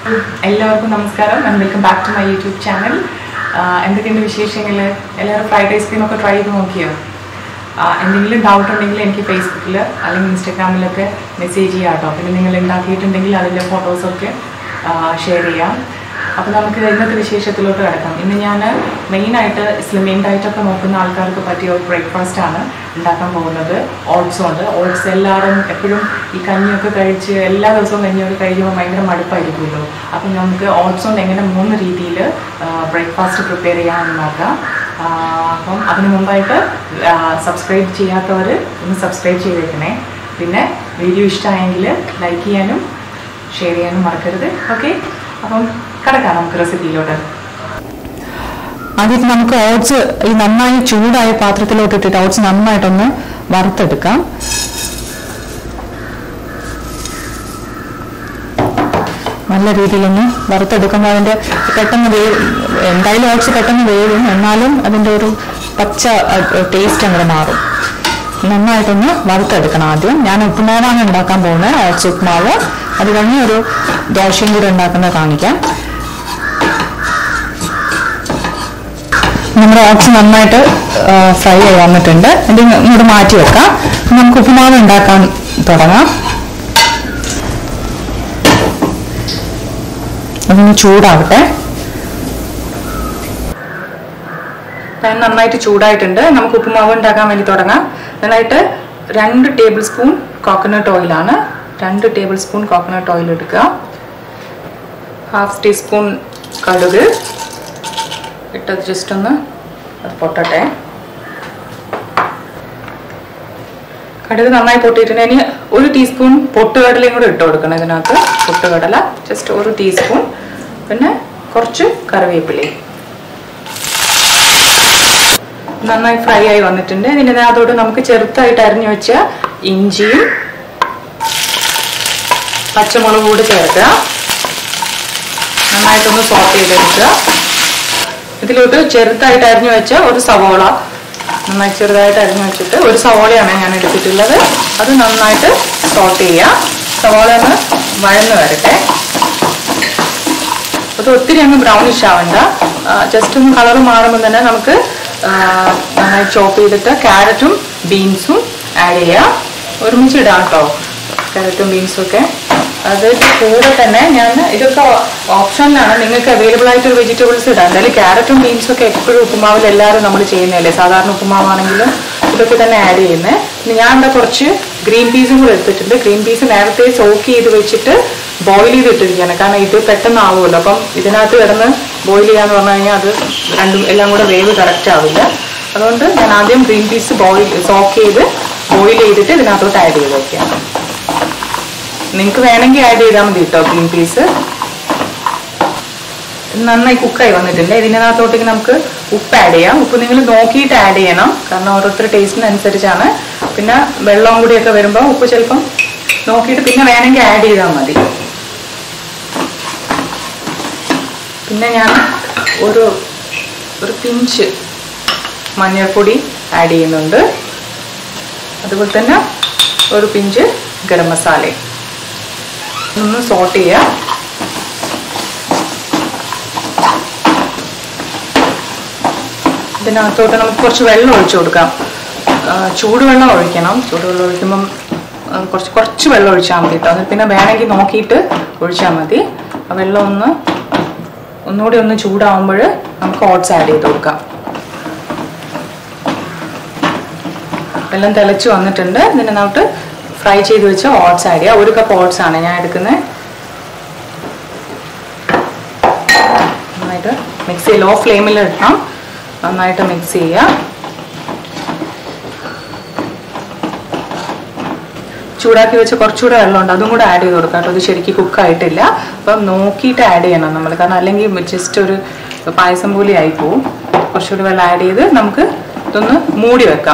എല്ലാവർക്കും നമസ്കാരം and welcome back to my YouTube channel എന്തൊക്കെയുണ്ട് വിശേഷങ്ങൾ എല്ലാവരും ഫ്രൈഡ് ഐസ്ക്രീം ഒക്കെ ട്രൈ ചെയ്ത് നോക്കിയോ ആ, എന്തെങ്കിലും ഡൗട്ട് ഉണ്ടെങ്കിൽ എനിക്ക് ഫേസ്ബുക്കിൽ അല്ലെങ്കിൽ ഇൻസ്റ്റാഗ്രാമിലൊക്കെ മെസ്സേജ് ചെയ്യാം കേട്ടോ പിന്നെ നിങ്ങൾ ഉണ്ടാക്കിയിട്ടുണ്ടെങ്കിൽ അതിൻ്റെ ഫോട്ടോസൊക്കെ ഷെയർ ചെയ്യാം അപ്പോൾ നമുക്ക് ഇന്നത്തെ വിശേഷത്തിലോട്ട് കിടക്കാം ഇന്ന് ഞാൻ മെയിനായിട്ട് സ്ലിമിങ് ഡയറ്റൊക്കെ നോക്കുന്ന ആൾക്കാർക്ക് പറ്റിയ ഒരു ബ്രേക്ക്ഫാസ്റ്റ് ആണ് ഉണ്ടാക്കാൻ പോകുന്നത് ഓട്സും ഉണ്ട് ഓട്സ് എല്ലാവരും എപ്പോഴും ഈ കഞ്ഞിയൊക്കെ കഴിച്ച് എല്ലാ ദിവസവും കഞ്ഞിയൊക്കെ കഴിക്കുമ്പോൾ ഭയങ്കര മടുപ്പായിരിക്കുമല്ലോ അപ്പം നമുക്ക് ഓട്സ് കൊണ്ട് എങ്ങനെ മൂന്ന് രീതിയിൽ ബ്രേക്ക്ഫാസ്റ്റ് പ്രിപ്പയർ ചെയ്യാമെന്ന് നോക്കാം ആ, അപ്പം അതിന് മുമ്പായിട്ട് സബ്സ്ക്രൈബ് ചെയ്യാത്തവർ ഒന്ന് സബ്സ്ക്രൈബ് ചെയ്തേക്കണേ പിന്നെ വീഡിയോ ഇഷ്ടമായെങ്കിൽ ലൈക്ക് ചെയ്യാനും ഷെയർ ചെയ്യാനും മറക്കരുത് ഓക്കെ അപ്പം കിടക്കാം നമുക്ക് റെസിപ്പിയിലോട്ട് ആദ്യം നമുക്ക് ഓട്സ് ഈ നന്നായി ചൂടായ പാത്രത്തിലോട്ട് ഇട്ടിട്ട് ഓട്സ് നന്നായിട്ടൊന്ന് വറുത്തെടുക്കാം നല്ല രീതിയിലൊന്ന് വറുത്തെടുക്കുമ്പോൾ അതിൻ്റെ പെട്ടെന്ന് വേവ് എന്തായാലും ഓട്സ് പെട്ടെന്ന് വേവും എന്നാലും അതിൻ്റെ ഒരു പച്ച ടേസ്റ്റ് അങ്ങോട്ട് മാറും നന്നായിട്ടൊന്ന് വറുത്തെടുക്കണം ആദ്യം ഞാൻ ഉപ്പുമാവാണ് ഉണ്ടാക്കാൻ പോകുന്നത് ഓട്സ് ഉപ്പുമാവ് അത് കഴിഞ്ഞ് ഒരു ദോശയും കൂടെ ഉണ്ടാക്കുന്നത് കാണിക്കാം നമ്മുടെ ഓട്സ് നന്നായിട്ട് ഫ്രൈ ആയി വന്നിട്ടുണ്ട് ഇത് ഇങ്ങോട്ട് മാറ്റി വെക്കാം നമുക്ക് ഉപ്പുമാവ് ഉണ്ടാക്കാൻ തുടങ്ങാം അതൊന്ന് ചൂടാവട്ടെ പാൻ നന്നായിട്ട് ചൂടായിട്ടുണ്ട് നമുക്ക് ഉപ്പുമാവ് ഉണ്ടാക്കാൻ വേണ്ടി തുടങ്ങാം അതിനായിട്ട് രണ്ട് ടേബിൾ സ്പൂൺ കോക്കനട്ട് ഓയിലാണ് രണ്ട് ടേബിൾ സ്പൂൺ കോക്കനട്ട് ഓയിൽ എടുക്കുക ഹാഫ് ടീസ്പൂൺ കടുക് ഇട്ടത് ജസ്റ്റ് ഒന്ന് അത് പൊട്ടട്ടെ കടുക് നന്നായി പൊട്ടിയിട്ടുണ്ട് ഇനി ഒരു ടീസ്പൂൺ പൊട്ടുകടലയും കൂടെ ഇട്ട് കൊടുക്കണം ഇതിനകത്ത് പൊട്ടുകടല ജസ്റ്റ് ഒരു ടീസ്പൂൺ പിന്നെ കുറച്ച് കറിവേപ്പിലയും നന്നായി ഫ്രൈ ആയി വന്നിട്ടുണ്ട് ഇതിൻ്റെ അതോട് നമുക്ക് ചെറുതായിട്ട് അരിഞ്ഞു വെച്ച ഇഞ്ചിയും പച്ചമുളകും കൂടി ചേർക്കുക നന്നായിട്ടൊന്ന് സോട്ട് ചെയ്തെടുക്കുക ഇതിലോട്ട് ചെറുതായിട്ട് അരിഞ്ഞു വെച്ച ഒരു സവോള നന്നായി ചെറുതായിട്ട് അരിഞ്ഞു വെച്ചിട്ട് ഒരു സവോളയാണ് ഞാൻ എടുത്തിട്ടുള്ളത് അത് നന്നായിട്ട് സോട്ട് ചെയ്യുക സവോള ഒന്ന് വഴന്ന് വരട്ടെ അത് ഒത്തിരി അങ്ങ് ബ്രൗണിഷ് ആവണ്ട ജസ്റ്റ് ഒന്ന് കളർ മാറുമ്പോൾ തന്നെ നമുക്ക് ആ, നന്നായി ചോപ്പ് ചെയ്തിട്ട് ക്യാരറ്റും ബീൻസും ആഡ് ചെയ്യാം ഒരുമിച്ച് ഇടാം കേട്ടോ ക്യാരറ്റും ബീൻസും ഒക്കെ അത് കൂടെ തന്നെ ഞാൻ ഇതൊക്കെ ഓപ്ഷനിലാണ് നിങ്ങൾക്ക് അവൈലബിൾ ആയിട്ട് വെജിറ്റബിൾസ് ഇടാം എന്തായാലും ക്യാരറ്റും ബീൻസും ഒക്കെ എപ്പോഴും ഉപ്പുമാവിൽ എല്ലാവരും നമ്മൾ ചെയ്യുന്നതല്ലേ സാധാരണ ഉപ്പുമാവാണെങ്കിലും ഇതൊക്കെ തന്നെ ആഡ് ചെയ്യുന്നത് ഇനി ഞാൻ എന്താ കുറച്ച് ഗ്രീൻ പീസും കൂടെ എടുത്തിട്ടുണ്ട് ഗ്രീൻ പീസ് നേരത്തെ സോക്ക് ചെയ്ത് വെച്ചിട്ട് ബോയിൽ ചെയ്ത് ഇട്ടിരിക്കുകയാണ് കാരണം ഇത് പെട്ടെന്ന് ആവുമല്ലോ അപ്പം ഇതിനകത്ത് കിടന്ന് ബോയിൽ ചെയ്യാന്ന് പറഞ്ഞു കഴിഞ്ഞാൽ അത് രണ്ടും എല്ലാം കൂടെ വേവ് കറക്റ്റ് ആവില്ല അതുകൊണ്ട് ഞാൻ ആദ്യം ഗ്രീൻ പീസ് ബോയിൽ സോക്ക് ചെയ്ത് ബോയിൽ ചെയ്തിട്ട് ഇതിനകത്തോട്ട് ആഡ് ചെയ്ത് വെക്കാം നിങ്ങൾക്ക് വേണമെങ്കിൽ ആഡ് ചെയ്താൽ മതി കേട്ടോ ഗ്രീൻ പീസ് നന്നായി കുക്കായി വന്നിട്ടുണ്ട് ഇതിനകത്തോട്ടേക്ക് നമുക്ക് ഉപ്പ് ആഡ് ചെയ്യാം ഉപ്പ് നിങ്ങൾ നോക്കിയിട്ട് ആഡ് ചെയ്യണം കാരണം ഓരോരുത്തർ ടേസ്റ്റിനനുസരിച്ചാണ് പിന്നെ വെള്ളം കൂടിയൊക്കെ വരുമ്പോൾ ഉപ്പ് ചിലപ്പം നോക്കിയിട്ട് പിന്നെ വേണമെങ്കിൽ ആഡ് ചെയ്താൽ മതി പിന്നെ ഞാൻ ഒരു ഒരു പിഞ്ച് മഞ്ഞൾപ്പൊടി ആഡ് ചെയ്യുന്നുണ്ട് അതുപോലെ തന്നെ ഒരു പിഞ്ച് ഗരം മസാലയും ഒന്ന് സോട്ട് ചെയ്യാം ഇതിനകത്തോട്ട് നമുക്ക് കുറച്ച് വെള്ളം ഒഴിച്ചു കൊടുക്കാം ആ, ചൂടുവെള്ളം ഒഴിക്കണം ചൂടുവെള്ളം ഒഴിക്കുമ്പം ആ, കുറച്ച് കുറച്ച് വെള്ളം ഒഴിച്ചാൽ മതി കേട്ടോ അത് പിന്നെ വേണമെങ്കിൽ നോക്കിയിട്ട് ഒഴിച്ചാൽ മതി ആ വെള്ളം ഒന്ന് ഒന്നുകൂടി ഒന്ന് ചൂടാവുമ്പോൾ നമുക്ക് ഓട്സ് ആഡ് ചെയ്ത് കൊടുക്കാം വെള്ളം തിളച്ച് വന്നിട്ടുണ്ട് ഇതിനകത്ത് ഫ്രൈ ചെയ്ത് വെച്ച ഓട്സ് ആഡ് ചെയ്യുക ഒരു കപ്പ് ഓട്സ് ആണ് ഞാൻ എടുക്കുന്നത് നന്നായിട്ട് മിക്സ് ചെയ്യുക ലോ ഫ്ലെയിമിൽ ഇടണം നന്നായിട്ട് മിക്സ് ചെയ്യുക ചൂടാക്കി വെച്ച കുറച്ചുകൂടെ വെള്ളമുണ്ട് അതും കൂടെ ആഡ് ചെയ്ത് കൊടുക്കാം കേട്ടോ അത് ശരിക്കും കുക്കായിട്ടില്ല അപ്പം നോക്കിയിട്ട് ആഡ് ചെയ്യണം നമ്മൾ കാരണം അല്ലെങ്കിൽ ജസ്റ്റ് ഒരു പായസം പോലെ ആയി പോവും കുറച്ചുകൂടി വെള്ളം ആഡ് ചെയ്ത് നമുക്ക് ഇതൊന്ന് മൂടി വെക്കാം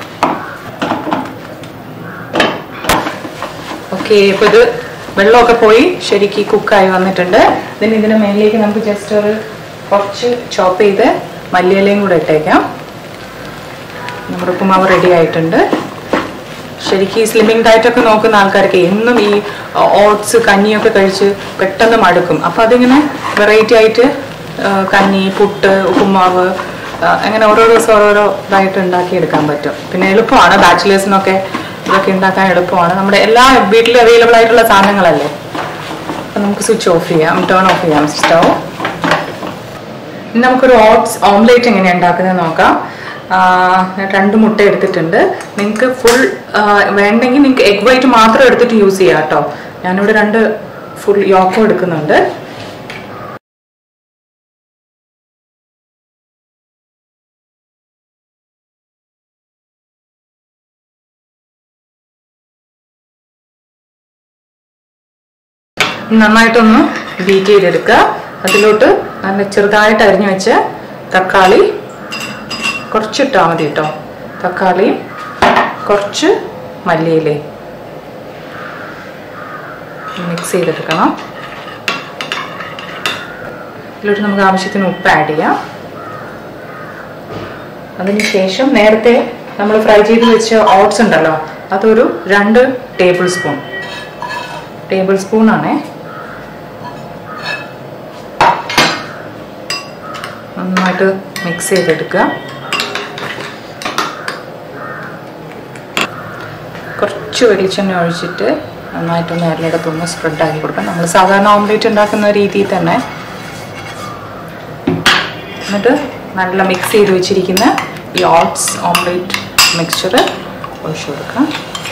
ഓക്കെ ഇപ്പൊ ഇത് വെള്ളമൊക്കെ പോയി ശരിക്ക് കുക്കായി വന്നിട്ടുണ്ട് ഇതിന് ഇതിന് മേലിലേക്ക് നമുക്ക് ജസ്റ്റ് ഒരു കുറച്ച് ചോപ്പ് ചെയ്ത് മല്ലിയിലയും കൂടെ ഇട്ടേക്കാം നമ്മുടെ ഉപ്പുമാവ് റെഡി ആയിട്ടുണ്ട് ശരിക്കും ഈ സ്ലിമ്മിങ് ഡയറ്റ് ഒക്കെ നോക്കുന്ന ആൾക്കാർക്ക് എന്നും ഈ ഓട്സ് കഞ്ഞിയൊക്കെ കഴിച്ച് പെട്ടെന്ന് മടുക്കും അപ്പോൾ അതിങ്ങനെ വെറൈറ്റി ആയിട്ട് ആ, കഞ്ഞി പുട്ട് ഉപ്പുമാവ് ആ, അങ്ങനെ ഓരോ ദിവസം ഓരോരോ ഇതായിട്ട് ഉണ്ടാക്കിയെടുക്കാൻ പറ്റും പിന്നെ എളുപ്പമാണ് ബാച്ചിലേഴ്സിനൊക്കെ ഇതൊക്കെ ഉണ്ടാക്കാൻ എളുപ്പമാണ് നമ്മുടെ എല്ലാ വീട്ടിൽ അവൈലബിൾ ആയിട്ടുള്ള സാധനങ്ങളല്ലേ അപ്പം നമുക്ക് സ്വിച്ച് ഓഫ് ചെയ്യാം ടേൺ ഓഫ് ചെയ്യാം സ്റ്റൗ ഇനി നമുക്കൊരു ഓട്സ് ഓംലേറ്റ് എങ്ങനെയാണ് ഉണ്ടാക്കുന്നത് നോക്കാം ആ, ഞാൻ രണ്ട് മുട്ട എടുത്തിട്ടുണ്ട് നിങ്ങൾക്ക് ഫുൾ വേണ്ടെങ്കിൽ നിങ്ങൾക്ക് എഗ് വൈറ്റ് മാത്രം എടുത്തിട്ട് യൂസ് ചെയ്യാം കേട്ടോ ഞാനിവിടെ രണ്ട് ഫുൾ യോക്കോ എടുക്കുന്നുണ്ട് നന്നായിട്ടൊന്ന് ബീറ്റ് ചെയ്തെടുക്കുക അതിലോട്ട് നല്ല ചെറുതായിട്ട് അരിഞ്ഞു വെച്ച തക്കാളി കുറച്ചിട്ടാൽ മതി കേട്ടോ തക്കാളി കുറച്ച് മല്ലിയിലേ മിക്സ് ചെയ്തെടുക്കണം ഇതിലോട്ട് നമുക്ക് ആവശ്യത്തിന് ഉപ്പ് ആഡ് ചെയ്യാം അതിനുശേഷം നേരത്തെ നമ്മൾ ഫ്രൈ ചെയ്ത് വെച്ച ഓട്സ് ഉണ്ടല്ലോ അതൊരു രണ്ട് ടേബിൾ സ്പൂൺ ടേബിൾ സ്പൂൺ ആണേ നന്നായിട്ട് മിക്സ് ചെയ്തെടുക്കുക കുറച്ച് വെളിച്ചെണ്ണ ഒഴിച്ചിട്ട് നന്നായിട്ടൊന്ന് എല്ലായിടത്തൊന്ന് സ്പ്രെഡ് ആക്കി കൊടുക്കാം നമ്മൾ സാധാരണ ഓംലേറ്റ് ഉണ്ടാക്കുന്ന രീതിയിൽ തന്നെ എന്നിട്ട് നല്ല മിക്സ് ചെയ്ത് വെച്ചിരിക്കുന്ന ഈ ഓട്സ് ഓംലേറ്റ് മിക്സ്ചർ ഒഴിച്ചു കൊടുക്കാം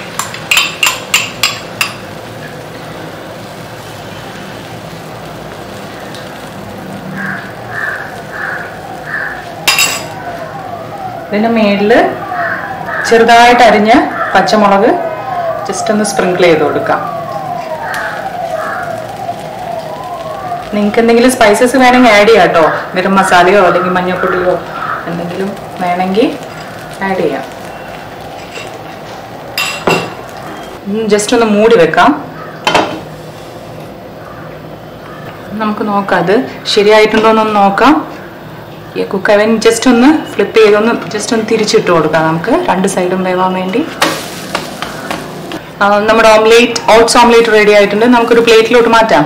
ഇതിൻ്റെ മേളിൽ ചെറുതായിട്ട് അരിഞ്ഞ് പച്ചമുളക് ജസ്റ്റ് ഒന്ന് സ്പ്രിങ്കിൾ ചെയ്ത് കൊടുക്കാം നിങ്ങൾക്ക് എന്തെങ്കിലും സ്പൈസസ് വേണമെങ്കിൽ ആഡ് ചെയ്യാം കേട്ടോ ഗരം മസാലയോ അല്ലെങ്കിൽ മഞ്ഞൾപ്പൊടിയോ എന്തെങ്കിലും വേണമെങ്കിൽ ആഡ് ചെയ്യാം ജസ്റ്റ് ഒന്ന് മൂടി വെക്കാം നമുക്ക് നോക്കാം അത് ശരിയായിട്ടുണ്ടോ എന്നൊന്ന് നോക്കാം ഈ കുക്ക് അവൻ ജസ്റ്റ് ഒന്ന് ഫ്ലിപ്പ് ചെയ്തൊന്ന് ജസ്റ്റ് ഒന്ന് തിരിച്ചിട്ട് കൊടുക്കാം നമുക്ക് രണ്ട് സൈഡും വേവാൻ വേണ്ടി ആ, നമ്മുടെ ഓംലേറ്റ് ഓട്സ് ഓംലേറ്റ് റെഡി ആയിട്ടുണ്ട് നമുക്കൊരു പ്ലേറ്റിലോട്ട് മാറ്റാം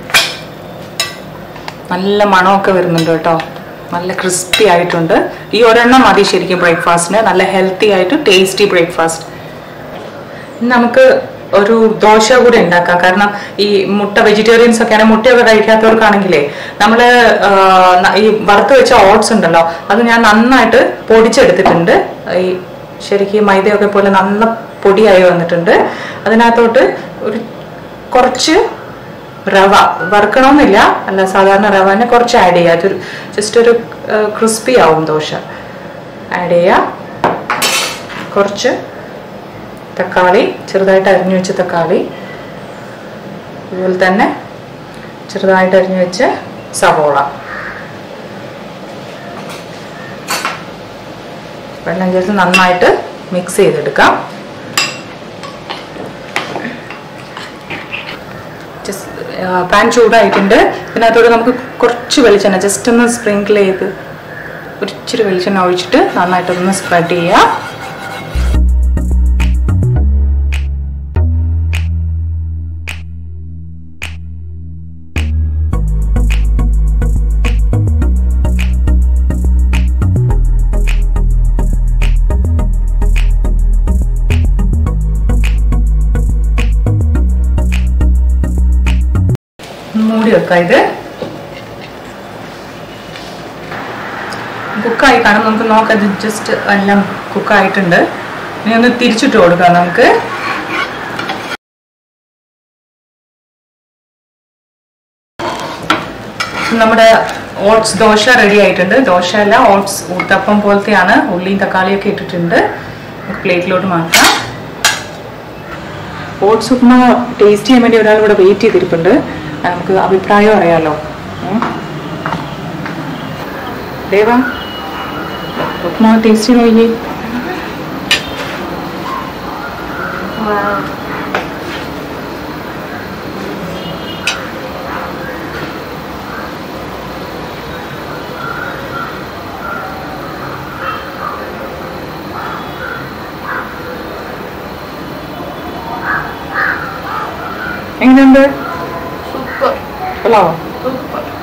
നല്ല മണമൊക്കെ വരുന്നുണ്ട് കേട്ടോ നല്ല ക്രിസ്പി ആയിട്ടുണ്ട് ഈ ഒരെണ്ണം മതി ശരിക്കും ബ്രേക്ക്ഫാസ്റ്റിന് നല്ല ഹെൽത്തി ആയിട്ട് ടേസ്റ്റി ബ്രേക്ക്ഫാസ്റ്റ് നമുക്ക് ഒരു ദോശ കൂടെ ഉണ്ടാക്കാം കാരണം ഈ മുട്ട വെജിറ്റേറിയൻസ് ഒക്കെ ആണെങ്കിൽ മുട്ടയൊക്കെ കഴിക്കാത്തവർക്കാണെങ്കിലേ നമ്മൾ ഈ വറുത്ത് വെച്ച ഓട്സ് ഉണ്ടല്ലോ അത് ഞാൻ നന്നായിട്ട് പൊടിച്ചെടുത്തിട്ടുണ്ട് ഈ ശരിക്കും മൈദയൊക്കെ പോലെ നന്ന പൊടിയായി വന്നിട്ടുണ്ട് അതിനകത്തോട്ട് ഒരു കുറച്ച് റവ വറുക്കണമെന്നില്ല അല്ല സാധാരണ റവനെ കുറച്ച് ആഡ് ചെയ്യുക അതൊരു ജസ്റ്റ് ഒരു ക്രിസ്പി ആവും ദോശ ആഡ് ചെയ്യുക കുറച്ച് തക്കാളി ചെറുതായിട്ട് അരിഞ്ഞു വെച്ച തക്കാളി അതുപോലെ തന്നെ ചെറുതായിട്ട് അരിഞ്ഞു വെച്ച സവോള വെള്ളം ചേർത്ത് നന്നായിട്ട് മിക്സ് ചെയ്തെടുക്കാം പാൻ ചൂടായിട്ടുണ്ട് ഇതിനകത്തോട് നമുക്ക് കുറച്ച് വെളിച്ചെണ്ണ ജസ്റ്റ് ഒന്ന് സ്പ്രിങ്കിൾ ചെയ്ത് ഒരു ഇച്ചിരി വെളിച്ചെണ്ണ ഒഴിച്ചിട്ട് നന്നായിട്ടൊന്ന് സ്പ്രെഡ് ചെയ്യുക മൂടി വെക്കാം ഇത് കുക്കായി കാണും നമുക്ക് നോക്കാം ഇത് ജസ്റ്റ് എല്ലാം കുക്കായിട്ടുണ്ട് ഇനി ഒന്ന് തിരിച്ചിട്ട് കൊടുക്കാം നമുക്ക് നമ്മുടെ ഓട്സ് ദോശ റെഡി ആയിട്ടുണ്ട് ദോശ അല്ല ഓട്സ് ഊത്തപ്പം പോലത്തെയാണ് ഉള്ളിയും തക്കാളിയൊക്കെ ഇട്ടിട്ടുണ്ട് നമുക്ക് പ്ലേറ്റിലോട്ട് മാറ്റാം ഓട്സ് ഉപ്മ ടേസ്റ്റ് ചെയ്യാൻ വേണ്ടി ഒരാൾ ഇവിടെ വെയിറ്റ് ചെയ്തിരിപ്പുണ്ട് ആ, നമുക്ക് അഭിപ്രായം അറിയാലോ ഉം. ദേവാ ഉപ്മ ടേസ്റ്റ് നോക്കി എങ്ങനെയുണ്ട് സൂപ്പർ കൊള്ളാവോ സൂപ്പർ